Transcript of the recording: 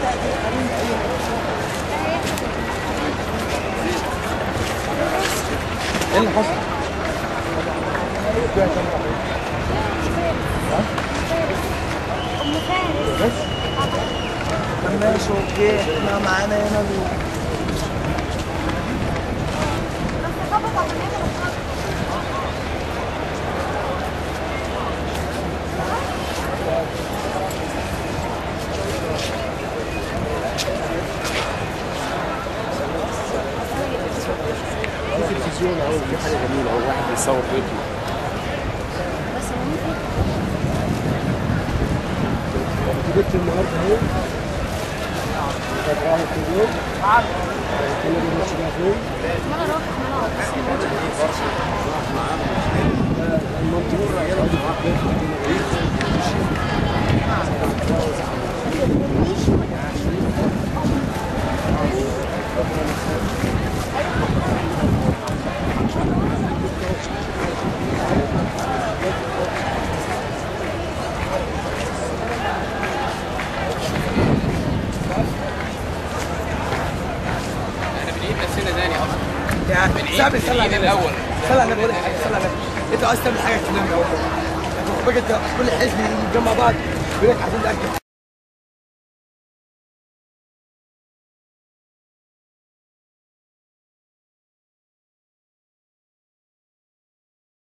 ايه اللي حصل؟ ام فارس بس طب ماشي اوكي احنا معانا هنا ال- بس خبط على النمرة الخط. في تلفزيون اهو في حاجه جميله اهو واحد بيصور بيته بس ممكن انت جبت النهارده اهو كانت راحت في اليوم كنا بنمشي بقى فين ما انا رحت ما انا بس احنا بنعيد نفسنا تاني اصلا يعني بنعيد سامي صلى على بنعيد النبي الاول صلى على النبي ولا حاجه صلى على النبي انت عايز تعمل حاجه تكلمني اول بقى انت كل حزب يجي مع بعض يقول لك عايزين نأكد